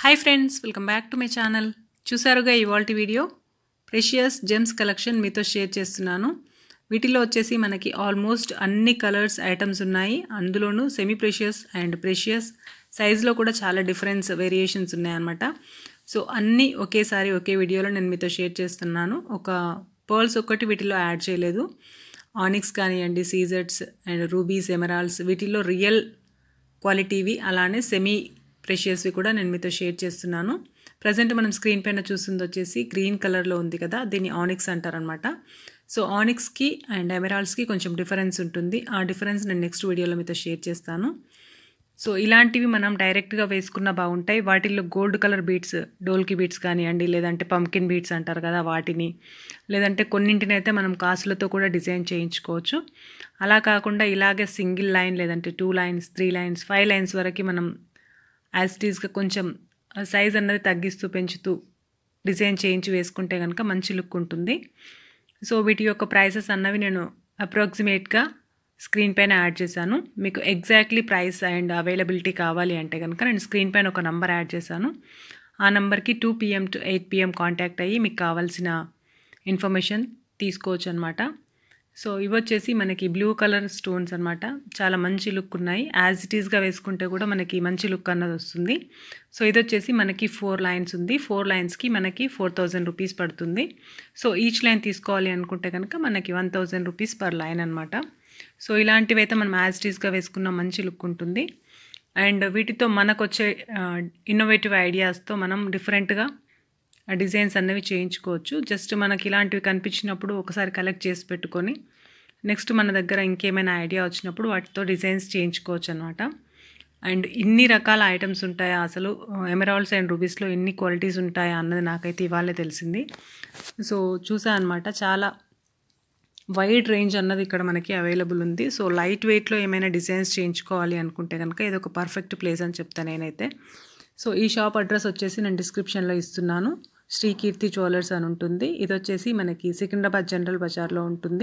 hi friends welcome back to my channel చూసారుగా ఇవాళ video precious gems collection మీతో share చేస్తున్నాను వీటిలో వచ్చేసి మనకి ఆల్మోస్ట్ అన్ని కలర్స్ ఐటమ్స్ ఉన్నాయి అందులోనూ సెమీ ప్రెషియస్ అండ్ ప్రెషియస్ సైజులో కూడా చాలా డిఫరెన్స్ వేరియేషన్స్ ఉన్నాయన్నమాట సో అన్నీ ఒకేసారి ఒకే వీడియోలో నేను మీతో షేర్ చేస్తున్నాను ఒక పర్ల్స్ ఒక్కటి వీటిలో యాడ్ చేయలేదు ఆనిక్స్ కానివ్వండి సీజెట్స్ అండ్ రూబీస్ ఎమరాల్స్ వీటిల్లో రియల్ క్వాలిటీవి అలానే సెమీ ప్రెషియస్వి కూడా నేను మీతో షేర్ చేస్తున్నాను ప్రజెంట్ మనం స్క్రీన్ పైన చూస్తుంది వచ్చేసి గ్రీన్ కలర్లో ఉంది కదా దీన్ని ఆనిక్స్ అంటారనమాట సో ఆనిక్స్కి అండ్ ఎమరాల్డ్స్కి కొంచెం డిఫరెన్స్ ఉంటుంది ఆ డిఫరెన్స్ నేను నెక్స్ట్ వీడియోలో మీతో షేర్ చేస్తాను సో ఇలాంటివి మనం డైరెక్ట్గా వేసుకున్న బాగుంటాయి వాటిల్లో గోల్డ్ కలర్ బీట్స్ డోల్కి బీట్స్ కానివ్వండి లేదంటే పంకిన్ బీట్స్ అంటారు కదా వాటిని లేదంటే కొన్నింటిని అయితే మనం కాసులతో కూడా డిజైన్ చేయించుకోవచ్చు అలా కాకుండా ఇలాగే సింగిల్ లైన్ లేదంటే two lines three lines five lines వరకు మనం యాజ్ టీజ్గా కొంచెం సైజ్ అన్నది తగ్గిస్తూ పెంచుతూ డిజైన్ చేయించి వేసుకుంటే కనుక మంచి లుక్ ఉంటుంది సో వీటి యొక్క ప్రైసెస్ అన్నవి నేను అప్రాక్సిమేట్గా స్క్రీన్ పైన యాడ్ చేశాను మీకు ఎగ్జాక్ట్లీ ప్రైస్ అండ్ అవైలబిలిటీ కావాలి అంటే కనుక నేను స్క్రీన్ పైన ఒక నంబర్ యాడ్ చేశాను ఆ నెంబర్కి two PM to eight PM contact అయ్యి మీకు కావాల్సిన ఇన్ఫర్మేషన్ తీసుకోవచ్చు అనమాట సో ఇవి వచ్చేసి మనకి బ్లూ కలర్ స్టోన్స్ అనమాట చాలా మంచి లుక్ ఉన్నాయి యాజ్ ఇట్ ఈస్గా వేసుకుంటే కూడా మనకి మంచి లుక్ అన్నది వస్తుంది సో ఇది వచ్చేసి మనకి ఫోర్ లైన్స్ ఉంది ఫోర్ లైన్స్కి మనకి ఫోర్ థౌజండ్ రూపీస్ పడుతుంది సో ఈచ్ లైన్ తీసుకోవాలి అనుకుంటే కనుక మనకి one thousand rupees per line అనమాట సో ఇలాంటివి అయితే మనం యాజ్ టీస్గా వేసుకున్న మంచి లుక్ ఉంటుంది అండ్ వీటితో మనకు వచ్చే ఇన్నోవేటివ్ ఐడియాస్తో మనం డిఫరెంట్గా డిజైన్స్ అన్నవి చేయించుకోవచ్చు జస్ట్ మనకి ఇలాంటివి కనిపించినప్పుడు ఒకసారి కలెక్ట్ చేసి పెట్టుకొని నెక్స్ట్ మన దగ్గర ఇంకేమైనా ఐడియా వచ్చినప్పుడు వాటితో డిజైన్స్ చేయించుకోవచ్చు అనమాట అండ్ ఇన్ని రకాల ఐటమ్స్ ఉంటాయా అసలు ఎమరాల్డ్స్ అండ్ రూబీస్లో ఎన్ని క్వాలిటీస్ ఉంటాయా అన్నది నాకైతే ఇవాళే తెలిసింది సో చూసా అనమాట చాలా వైడ్ రేంజ్ అన్నది ఇక్కడ మనకి అవైలబుల్ ఉంది సో లైట్ వెయిట్లో ఏమైనా డిజైన్స్ చేయించుకోవాలి అనుకుంటే కనుక ఇది ఒక పర్ఫెక్ట్ ప్లేస్ అని చెప్తాను నేనైతే సో ఈ షాప్ అడ్రస్ వచ్చేసి నేను డిస్క్రిప్షన్లో ఇస్తున్నాను శ్రీకీర్తి జ్యువెలర్స్ అని ఉంటుంది ఇది వచ్చేసి మనకి సికింద్రాబాద్ జనరల్ బజార్లో ఉంటుంది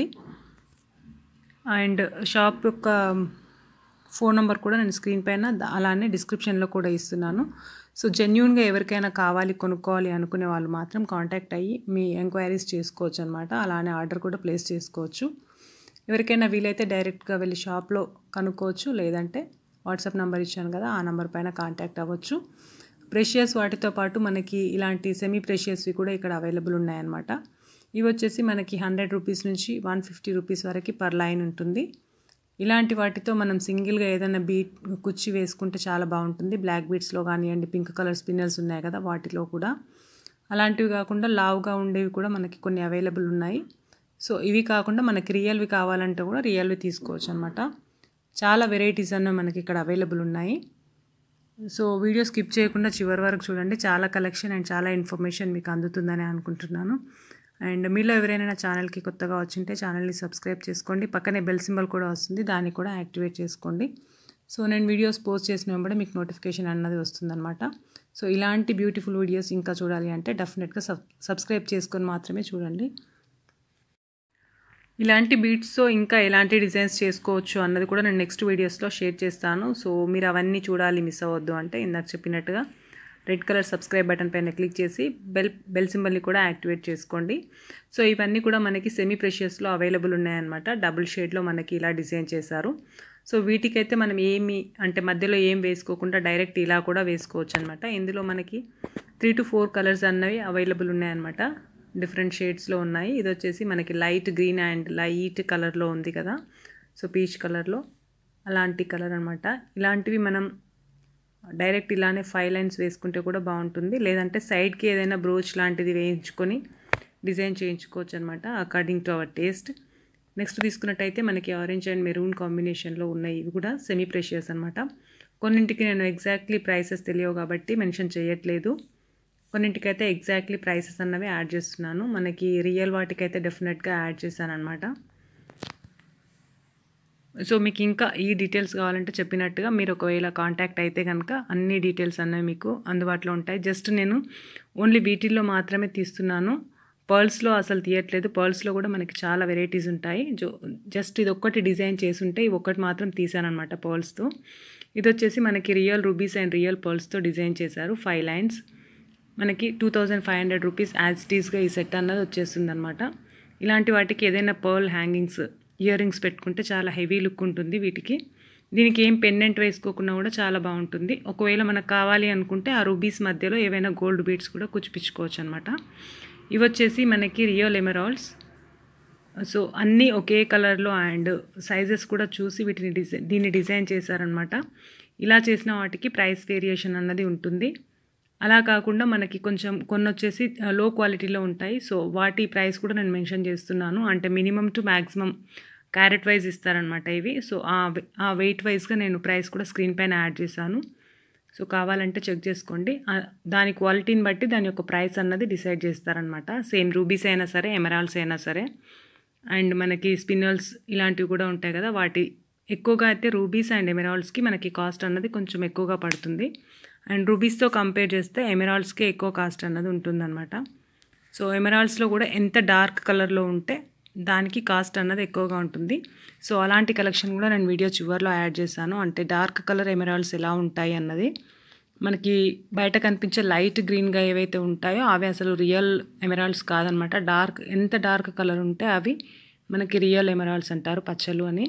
అండ్ షాప్ యొక్క ఫోన్ నెంబర్ కూడా నేను స్క్రీన్ పైన అలానే డిస్క్రిప్షన్లో కూడా ఇస్తున్నాను సో జెన్యున్గా ఎవరికైనా కావాలి కొనుక్కోవాలి అనుకునే వాళ్ళు మాత్రం కాంటాక్ట్ అయ్యి మీ ఎంక్వైరీస్ చేసుకోవచ్చు అనమాట అలానే ఆర్డర్ కూడా ప్లేస్ చేసుకోవచ్చు ఎవరికైనా వీలైతే డైరెక్ట్గా వెళ్ళి షాప్లో కనుక్కోవచ్చు లేదంటే వాట్సాప్ నెంబర్ ఇచ్చాను కదా ఆ నెంబర్ పైన కాంటాక్ట్ అవ్వచ్చు ప్రెషియస్ వాటితో పాటు మనకి ఇలాంటి సెమీ ప్రెషియస్వి కూడా ఇక్కడ అవైలబుల్ ఉన్నాయన్నమాట ఇవి వచ్చేసి మనకి హండ్రెడ్ రూపీస్ నుంచి వన్ ఫిఫ్టీ రూపీస్ వరకు పర్ లైన్ ఉంటుంది ఇలాంటి వాటితో మనం సింగిల్గా ఏదైనా బీట్ కుచ్చి వేసుకుంటే చాలా బాగుంటుంది బ్లాక్ బీట్స్లో కానివ్వండి పింక్ కలర్ స్పిన్నర్స్ ఉన్నాయి కదా వాటిలో కూడా అలాంటివి కాకుండా లావుగా ఉండేవి కూడా మనకి కొన్ని అవైలబుల్ ఉన్నాయి సో ఇవి కాకుండా మనకి రియల్వి కావాలంటే కూడా రియల్వి తీసుకోవచ్చు అనమాట చాలా వెరైటీస్ అన్నవి మనకి ఇక్కడ అవైలబుల్ ఉన్నాయి సో వీడియో స్కిప్ చేయకుండా చివరి వరకు చూడండి చాలా కలెక్షన్ అండ్ చాలా ఇన్ఫర్మేషన్ మీకు అందుతుందని అనుకుంటున్నాను అండ్ మీలో ఎవరైనా నా ఛానల్కి కొత్తగా వచ్చింటే ఛానల్ని సబ్స్క్రైబ్ చేసుకోండి పక్కనే బెల్ సింబల్ కూడా వస్తుంది దాన్ని కూడా యాక్టివేట్ చేసుకోండి సో నేను వీడియోస్ పోస్ట్ చేసిన వెంబడే మీకు నోటిఫికేషన్ అన్నది వస్తుందన్నమాట సో ఇలాంటి బ్యూటిఫుల్ వీడియోస్ ఇంకా చూడాలి అంటే డెఫినెట్గా సబ్ సబ్స్క్రైబ్ చేసుకొని మాత్రమే చూడండి ఇలాంటి బీట్స్తో ఇంకా ఎలాంటి డిజైన్స్ చేసుకోవచ్చు అన్నది కూడా నేను నెక్స్ట్ వీడియోస్లో షేర్ చేస్తాను సో మీరు అవన్నీ చూడాలి మిస్ అవ్వద్దు అంటే ఇందాక చెప్పినట్టుగా రెడ్ కలర్ సబ్స్క్రైబ్ బటన్ పైన క్లిక్ చేసి బెల్ బెల్ సింబల్ని కూడా యాక్టివేట్ చేసుకోండి సో ఇవన్నీ కూడా మనకి సెమీ ప్రెషియస్లో అవైలబుల్ ఉన్నాయన్నమాట డబుల్ షేడ్లో మనకి ఇలా డిజైన్ చేశారు సో వీటికైతే మనం ఏమి అంటే మధ్యలో ఏం వేసుకోకుండా డైరెక్ట్ ఇలా కూడా వేసుకోవచ్చు అనమాట ఇందులో మనకి త్రీ టు ఫోర్ కలర్స్ అన్నవి అవైలబుల్ ఉన్నాయన్నమాట డిఫరెంట్ షేడ్స్లో ఉన్నాయి ఇది వచ్చేసి మనకి లైట్ గ్రీన్ అండ్ లైట్ కలర్లో ఉంది కదా సో పీచ్ కలర్లో అలాంటి కలర్ అనమాట ఇలాంటివి మనం డైరెక్ట్ ఇలానే ఫైవ్ లైన్స్ వేసుకుంటే కూడా బాగుంటుంది లేదంటే సైడ్కి ఏదైనా బ్రోచ్ లాంటిది వేయించుకొని డిజైన్ చేయించుకోవచ్చు అనమాట according to our taste next తీసుకున్నట్టయితే మనకి ఆరెంజ్ అండ్ మెరూన్ కాంబినేషన్లో ఉన్నాయి ఇవి కూడా సెమీ ప్రెషియస్ అనమాట కొన్నింటికి నేను ఎగ్జాక్ట్లీ ప్రైసెస్ తెలియవు కాబట్టి మెన్షన్ చేయట్లేదు కొన్నింటికైతే ఎగ్జాక్ట్లీ ప్రైసెస్ అన్నవి యాడ్ చేస్తున్నాను మనకి రియల్ వాటికైతే డెఫినెట్గా యాడ్ చేశాను అనమాట సో మీకు ఇంకా ఈ డీటెయిల్స్ కావాలంటే చెప్పినట్టుగా మీరు ఒకవేళ కాంటాక్ట్ అయితే కనుక అన్ని డీటెయిల్స్ అన్నవి మీకు అందుబాటులో ఉంటాయి జస్ట్ నేను ఓన్లీ వీటిల్లో మాత్రమే తీస్తున్నాను పర్ల్స్లో అసలు తీయట్లేదు పర్ల్స్లో కూడా మనకి చాలా వెరైటీస్ ఉంటాయి జో జస్ట్ ఇది ఒక్కటి డిజైన్ చేసి ఉంటే ఇవి ఒక్కటి మాత్రం తీసాను అనమాట పర్ల్స్తో ఇది వచ్చేసి మనకి రియల్ రూబీస్ అండ్ రియల్ పర్ల్స్తో డిజైన్ చేశారు ఫైవ్ లైన్స్ మనకి two thousand five hundred rupees as టీస్గా ఈ సెట్ అన్నది వచ్చేస్తుంది అనమాట ఇలాంటి వాటికి ఏదైనా పర్ల్ హ్యాంగింగ్స్ ఇయర్ రింగ్స్ పెట్టుకుంటే చాలా హెవీ లుక్ ఉంటుంది వీటికి దీనికి ఏం పెండెంట్ వేసుకోకుండా కూడా చాలా బాగుంటుంది ఒకవేళ మనకు కావాలి అనుకుంటే ఆ రూబీస్ మధ్యలో ఏవైనా గోల్డ్ బీడ్స్ కూడా కుచ్చిపించుకోవచ్చు అనమాట ఇవి వచ్చేసి మనకి రియల్ ఎమెరాల్డ్స్ సో అన్నీ ఒకే కలర్లో అండ్ సైజెస్ కూడా చూసి వీటిని డిజైన్ దీన్ని డిజైన్ చేశారనమాట ఇలా చేసిన వాటికి ప్రైస్ వేరియేషన్ అన్నది ఉంటుంది అలా కాకుండా మనకి కొంచెం కొన్ని వచ్చేసి లో క్వాలిటీలో ఉంటాయి సో వాటి ప్రైస్ కూడా నేను మెన్షన్ చేస్తున్నాను అంటే minimum to maximum carat wise ఇస్తారనమాట ఇవి సో ఆ వెయిట్ వైజ్గా నేను ప్రైస్ కూడా స్క్రీన్ పైన యాడ్ చేశాను సో కావాలంటే చెక్ చేసుకోండి దాని క్వాలిటీని బట్టి దాని యొక్క ప్రైస్ అన్నది డిసైడ్ చేస్తారనమాట సేమ్ రూబీస్ అయినా సరే ఎమరాల్స్ అయినా సరే అండ్ మనకి స్పిన్నల్స్ ఇలాంటివి కూడా ఉంటాయి కదా వాటి ఎక్కువగా అయితే రూబీస్ అండ్ ఎమెరాల్డ్స్కి మనకి కాస్ట్ అన్నది కొంచెం ఎక్కువగా పడుతుంది అండ్ రూబీస్తో కంపేర్ చేస్తే ఎమెరాల్డ్స్కి ఎక్కువ కాస్ట్ అన్నది ఉంటుందన్నమాట సో ఎమెరాల్డ్స్లో కూడా ఎంత డార్క్ కలర్లో ఉంటే దానికి కాస్ట్ అన్నది ఎక్కువగా ఉంటుంది సో అలాంటి కలెక్షన్ కూడా నేను వీడియో చివరిలో యాడ్ చేశాను అంటే డార్క్ కలర్ ఎమెరాల్డ్స్ ఎలా ఉంటాయి అన్నది మనకి బయట కనిపించే లైట్ గ్రీన్గా ఏవైతే ఉంటాయో అవి అసలు రియల్ ఎమెరాల్డ్స్ కాదనమాట డార్క్ ఎంత డార్క్ కలర్ ఉంటే అవి మనకి రియల్ ఎమెరాల్డ్స్ అంటారు పచ్చలు అని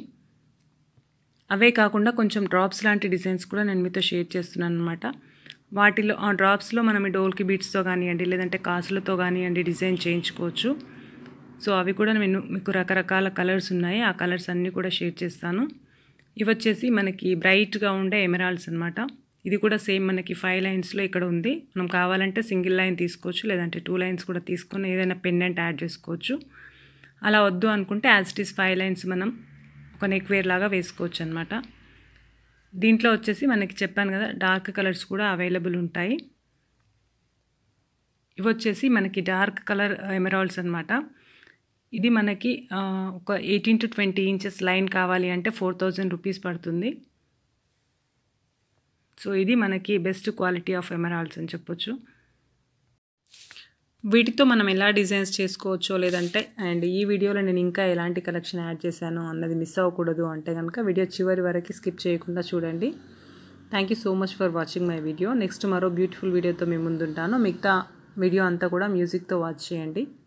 అవే కాకుండా కొంచెం డ్రాప్స్ లాంటి డిజైన్స్ కూడా నేను మీతో షేర్ చేస్తున్నాను అనమాట వాటిలో ఆ డ్రాప్స్లో మనం ఈ డోల్కి బీట్స్తో కానివ్వండి లేదంటే కాసులతో కానివ్వండి డిజైన్ చేయించుకోవచ్చు సో అవి కూడా నేను మీకు రకరకాల కలర్స్ ఉన్నాయి ఆ కలర్స్ అన్నీ కూడా షేర్ చేస్తాను ఇవి వచ్చేసి మనకి బ్రైట్గా ఉండే ఎమరాల్డ్స్ అనమాట ఇది కూడా సేమ్ మనకి ఫైవ్ లైన్స్లో ఇక్కడ ఉంది మనం కావాలంటే సింగిల్ లైన్ తీసుకోవచ్చు లేదంటే టూ లైన్స్ కూడా తీసుకొని ఏదైనా పెండెంట్ యాడ్ చేసుకోవచ్చు అలా వద్దు అనుకుంటే as it is five lines మనం ఒక నెక్ వేర్ లాగా వేసుకోవచ్చు అనమాట దీంట్లో వచ్చేసి మనకి చెప్పాను కదా డార్క్ కలర్స్ కూడా అవైలబుల్ ఉంటాయి ఇవి వచ్చేసి మనకి డార్క్ కలర్ ఎమరాల్డ్స్ అనమాట ఇది మనకి ఒక eighteen to twenty inches line కావాలి అంటే ఫోర్ థౌజండ్ రూపీస్ పడుతుంది సో ఇది మనకి బెస్ట్ క్వాలిటీ ఆఫ్ ఎమరాల్డ్స్ అని చెప్పొచ్చు వీటితో మనం ఎలా డిజైన్స్ చేసుకోవచ్చో లేదంటే అండ్ ఈ వీడియోలో నేను ఇంకా ఎలాంటి కలెక్షన్ యాడ్ చేశాను అన్నది మిస్ అవ్వకూడదు అంటే కనుక వీడియో చివరి వరకు స్కిప్ చేయకుండా చూడండి thank you so much for watching my video next మరో బ్యూటిఫుల్ వీడియోతో మేము ముందుంటాను మిగతా వీడియో అంతా కూడా మ్యూజిక్తో వాచ్ చేయండి